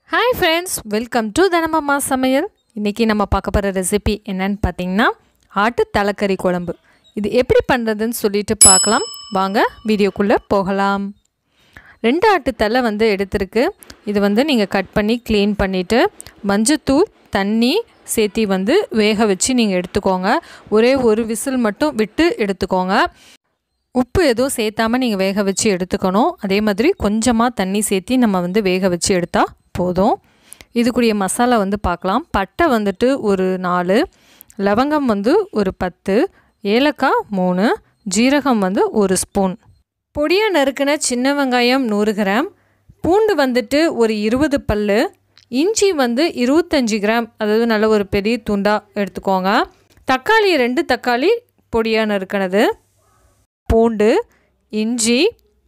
hi friends welcome to Dhanamamma சமையல் இன்றைக்கி நம்ம பார்க்க போகிற ரெசிபி என்னன்னு பார்த்தீங்கன்னா ஆட்டு தலைக்கறி குழம்பு இது எப்படி பண்ணுறதுன்னு சொல்லிட்டு பார்க்கலாம் வாங்க வீடியோக்குள்ளே போகலாம் ரெண்டு ஆட்டு தலை வந்து எடுத்திருக்கு இது வந்து நீங்கள் கட் பண்ணி க்ளீன் பண்ணிவிட்டு மஞ்சத்தூள் தண்ணி சேர்த்தி வந்து வேக வச்சு நீங்கள் எடுத்துக்கோங்க ஒரே ஒரு விசில் மட்டும் விட்டு எடுத்துக்கோங்க உப்பு எதுவும் சேர்த்தாமல் நீங்கள் வேக வச்சு எடுத்துக்கணும் அதே மாதிரி கொஞ்சமாக தண்ணி சேர்த்தி நம்ம வந்து வேக வச்சு எடுத்தால் போதும் இதுக்குரிய மசாலா வந்து பார்க்கலாம் பட்டை வந்துட்டு ஒரு நாலு லவங்கம் வந்து ஒரு பத்து ஏலக்காய் மூணு ஜீரகம் வந்து ஒரு ஸ்பூன் பொடியாக நறுக்கின சின்ன வெங்காயம் நூறு கிராம் பூண்டு வந்துட்டு ஒரு இருபது பல் இஞ்சி வந்து இருபத்தஞ்சி கிராம் அதாவது நல்ல ஒரு பெரிய துண்டாக எடுத்துக்கோங்க தக்காளி ரெண்டு தக்காளி பொடியாக நறுக்கினது பூண்டு இஞ்சி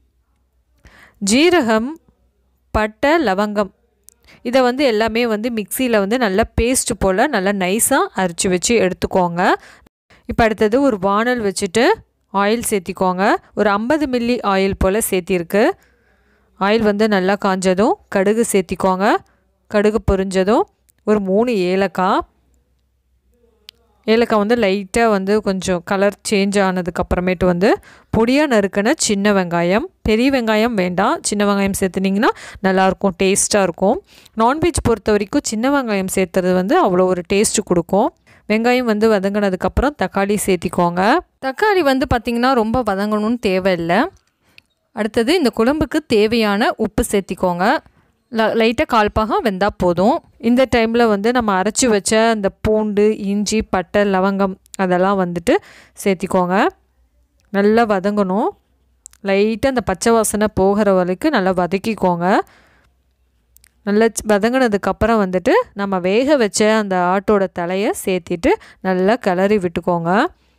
ஜீரகம் பட்டை லவங்கம் இதை வந்து எல்லாமே வந்து மிக்சியில் வந்து நல்லா பேஸ்ட் போல் நல்லா நைஸாக அரைச்சி வச்சு எடுத்துக்கோங்க இப்போ அடுத்தது ஒரு வானல் வச்சுட்டு ஆயில் சேர்த்திக்கோங்க ஒரு ஐம்பது மில்லி ஆயில் போல் சேர்த்திருக்கு ஆயில் வந்து நல்லா காஞ்சதும் கடுகு சேர்த்திக்கோங்க கடுகு பொரிஞ்சதும் ஒரு மூணு ஏலக்காய் ஏலக்காய் வந்து லைட்டாக வந்து கொஞ்சம் கலர் சேஞ்ச் ஆனதுக்கப்புறமேட்டு வந்து பொடியாக நறுக்கின சின்ன வெங்காயம் பெரிய வெங்காயம் வேண்டாம் சின்ன வெங்காயம் சேர்த்துனிங்கன்னா நல்லாயிருக்கும் டேஸ்ட்டாக இருக்கும் நான்வெஜ் பொறுத்த வரைக்கும் சின்ன வெங்காயம் சேர்த்துறது வந்து அவ்வளோ ஒரு டேஸ்ட்டு கொடுக்கும் வெங்காயம் வந்து வதங்கினதுக்கப்புறம் தக்காளி சேர்த்திக்கோங்க தக்காளி வந்து பார்த்திங்கன்னா ரொம்ப வதங்கணும்னு தேவையில்லை அடுத்தது இந்த குழம்புக்கு தேவையான உப்பு சேர்த்திக்கோங்க ல லைட்டாக கால்பாகம் வெந்தால் போதும் இந்த டைமில் வந்து நம்ம அரைச்சி வச்ச அந்த பூண்டு இஞ்சி பட்டை லவங்கம் அதெல்லாம் வந்துட்டு சேர்த்திக்கோங்க நல்லா வதங்கணும் லைட்டாக அந்த பச்சை வாசனை போகிற வரைக்கும் நல்லா வதக்கிக்கோங்க நல்லா வதங்கினதுக்கப்புறம் வந்துட்டு நம்ம வேக வச்ச அந்த ஆட்டோட தலையை சேர்த்திட்டு நல்லா கிளறி விட்டுக்கோங்க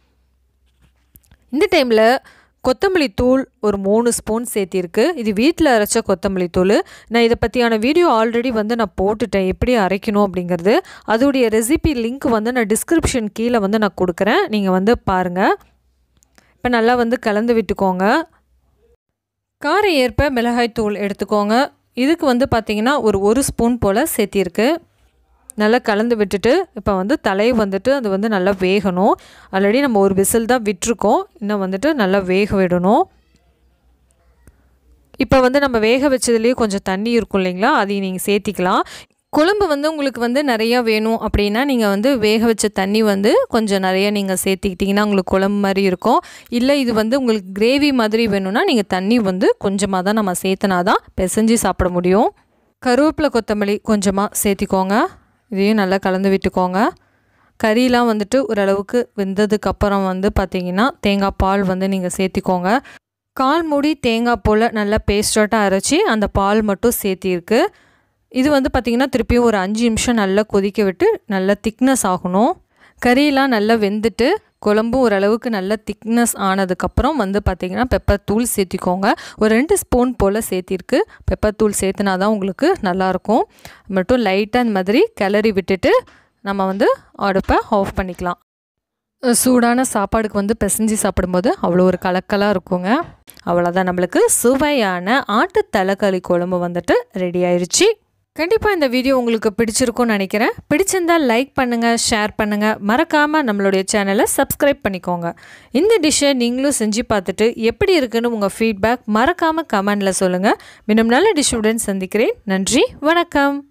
இந்த டைமில் கொத்தமல்லி தூள் ஒரு மூணு ஸ்பூன் சேர்த்திருக்கு இது வீட்டில் அரைச்ச கொத்தமல்லி தூள் நான் இதை பற்றியான வீடியோ ஆல்ரெடி வந்து நான் போட்டுட்டேன் எப்படி அரைக்கணும் அப்படிங்கிறது அதோடைய ரெசிபி லிங்க் வந்து நான் டிஸ்கிரிப்ஷன் கீழே வந்து நான் கொடுக்குறேன் நீங்கள் வந்து பாருங்கள் இப்போ நல்லா வந்து கலந்து விட்டுக்கோங்க கார ஏற்ப மிளகாய் தூள் எடுத்துக்கோங்க இதுக்கு வந்து பார்த்திங்கன்னா ஒரு ஒரு ஸ்பூன் போல் சேர்த்திருக்கு நல்லா கலந்து விட்டுட்டு இப்போ வந்து தலை வந்துட்டு அது வந்து நல்லா வேகணும் ஆல்ரெடி நம்ம ஒரு விசில் தான் விட்டுருக்கோம் இன்னும் வந்துட்டு நல்லா வேக விடணும் இப்போ வந்து நம்ம வேக வச்சதுலேயே கொஞ்சம் தண்ணி இருக்கும் இல்லைங்களா அதையும் நீங்கள் சேர்த்திக்கலாம் குழம்பு வந்து உங்களுக்கு வந்து நிறையா வேணும் அப்படின்னா நீங்கள் வந்து வேக வச்ச தண்ணி வந்து கொஞ்சம் நிறைய நீங்கள் சேர்த்திக்கிட்டிங்கன்னா உங்களுக்கு குழம்பு மாதிரி இருக்கும் இல்லை இது வந்து உங்களுக்கு கிரேவி மாதிரி வேணும்னா நீங்கள் தண்ணி வந்து கொஞ்சமாக தான் நம்ம சேர்த்தனா தான் பிசைஞ்சு சாப்பிட முடியும் கருவேப்பிலை கொத்தமல்லி கொஞ்சமாக சேர்த்திக்கோங்க இதையும் நல்லா கலந்து விட்டுக்கோங்க கறியெலாம் வந்துட்டு ஓரளவுக்கு வெந்ததுக்கப்புறம் வந்து பார்த்திங்கன்னா தேங்காய் பால் வந்து நீங்கள் சேர்த்திக்கோங்க கால் மூடி தேங்காய் போல் நல்லா பேஸ்டாட்டாக அரைச்சி அந்த பால் மட்டும் சேர்த்திருக்கு இது வந்து பார்த்திங்கன்னா திருப்பியும் ஒரு அஞ்சு நிமிஷம் நல்லா கொதிக்க விட்டு நல்லா திக்னஸ் ஆகணும் கறியெல்லாம் நல்லா வெந்துட்டு குழம்பும் ஓரளவுக்கு நல்ல திக்னஸ் ஆனதுக்கப்புறம் வந்து பார்த்திங்கன்னா பெப்பர் தூள் சேர்த்திக்கோங்க ஒரு ரெண்டு ஸ்பூன் போல் சேர்த்திருக்கு பெப்பர் தூள் சேர்த்துனா தான் உங்களுக்கு நல்லாயிருக்கும் மட்டும் லைட்டாக இந்த மாதிரி கிளறி விட்டுட்டு நம்ம வந்து அடுப்பை ஆஃப் பண்ணிக்கலாம் சூடான சாப்பாடுக்கு வந்து பிசைஞ்சு சாப்பிடும்போது அவ்வளோ ஒரு கலக்கலாக இருக்குங்க அவ்வளோதான் நம்மளுக்கு சுவையான ஆட்டு தலைக்கறி குழம்பு வந்துட்டு ரெடி ஆயிடுச்சு கண்டிப்பாக இந்த வீடியோ உங்களுக்கு பிடிச்சிருக்கும்னு நினைக்கிறேன் பிடிச்சிருந்தால் லைக் பண்ணுங்கள் ஷேர் பண்ணுங்கள் மறக்காமல் நம்மளுடைய சேனலை சப்ஸ்கிரைப் பண்ணிக்கோங்க இந்த டிஷ்ஷை நீங்களும் செஞ்சு பார்த்துட்டு எப்படி இருக்குன்னு உங்கள் ஃபீட்பேக் மறக்காமல் கமெண்டில் சொல்லுங்கள் மீண்டும் நல்ல டிஷ்ஷுடன் சந்திக்கிறேன் நன்றி வணக்கம்